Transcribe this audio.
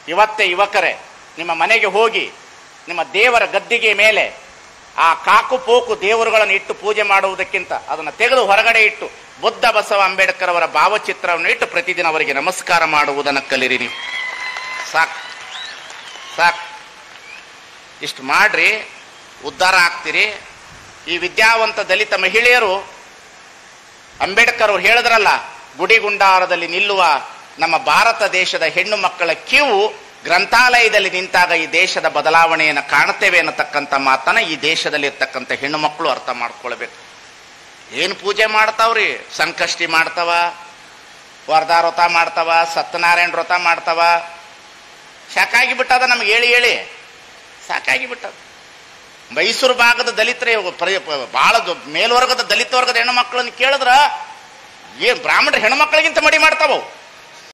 ಇವತ್ತೇ ಯುವಕರೇ ನಿಮ್ಮ ಮನೆಗೆ ಹೋಗಿ ನಿಮ್ಮ ದೇವರ ಗದ್ದಿಗೆ ಮೇಲೆ ಆ ಕಾಕು ಪೋಕು ದೇವರುಗಳನ್ನು ಇಟ್ಟು ಪೂಜೆ ಮಾಡುವುದಕ್ಕಿಂತ ಅದನ್ನು ತೆಗೆದು ಹೊರಗಡೆ ಇಟ್ಟು ಬುದ್ಧ ಬಸವ ಅಂಬೇಡ್ಕರ್ ಅವರ ಭಾವಚಿತ್ರವನ್ನು ಇಟ್ಟು ಪ್ರತಿದಿನ ಅವರಿಗೆ ನಮಸ್ಕಾರ ಮಾಡುವುದನ್ನು ಕಲಿರಿ ನೀವು ಸಾಕು ಸಾಕು ಇಷ್ಟು ಮಾಡ್ರಿ ಉದ್ಧಾರ ಆಗ್ತೀರಿ ಈ ವಿದ್ಯಾವಂತ ದಲಿತ ಮಹಿಳೆಯರು ಅಂಬೇಡ್ಕರ್ ಅವ್ರು ಹೇಳಿದ್ರಲ್ಲ ಗುಡಿಗುಂಡಾರದಲ್ಲಿ ನಿಲ್ಲುವ ನಮ್ಮ ಭಾರತ ದೇಶದ ಹೆಣ್ಣು ಮಕ್ಕಳ ಕಿವು ಗ್ರಂಥಾಲಯದಲ್ಲಿ ನಿಂತಾಗ ಈ ದೇಶದ ಬದಲಾವಣೆಯನ್ನು ಕಾಣುತ್ತೇವೆ ಅನ್ನತಕ್ಕಂಥ ಮಾತನ್ನ ಈ ದೇಶದಲ್ಲಿ ಇರ್ತಕ್ಕಂಥ ಹೆಣ್ಣು ಮಕ್ಕಳು ಅರ್ಥ ಮಾಡ್ಕೊಳ್ಬೇಕು ಏನು ಪೂಜೆ ಮಾಡ್ತಾವ್ರಿ ಸಂಕಷ್ಟಿ ಮಾಡ್ತಾವ ವರದಾ ವ್ರತ ಮಾಡ್ತಾವ ಸತ್ಯನಾರಾಯಣ ವ್ರತ ಮಾಡ್ತಾವ ಸಾಕಾಗಿ ಬಿಟ್ಟದ ನಮ್ಗೆ ಹೇಳಿ ಹೇಳಿ ಸಾಕಾಗಿ ಬಿಟ್ಟದ ಮೈಸೂರು ಭಾಗದ ದಲಿತರೇ ಬಹಳ ಮೇಲ್ವರ್ಗದ ದಲಿತ ವರ್ಗದ ಹೆಣ್ಣು ಮಕ್ಕಳನ್ನು ಕೇಳಿದ್ರ ಏನ್ ಬ್ರಾಹ್ಮಣರ ಹೆಣ್ಮಕ್ಳಿಗಿಂತ ಮಡಿ ಮಾಡ್ತಾವ ಅವು.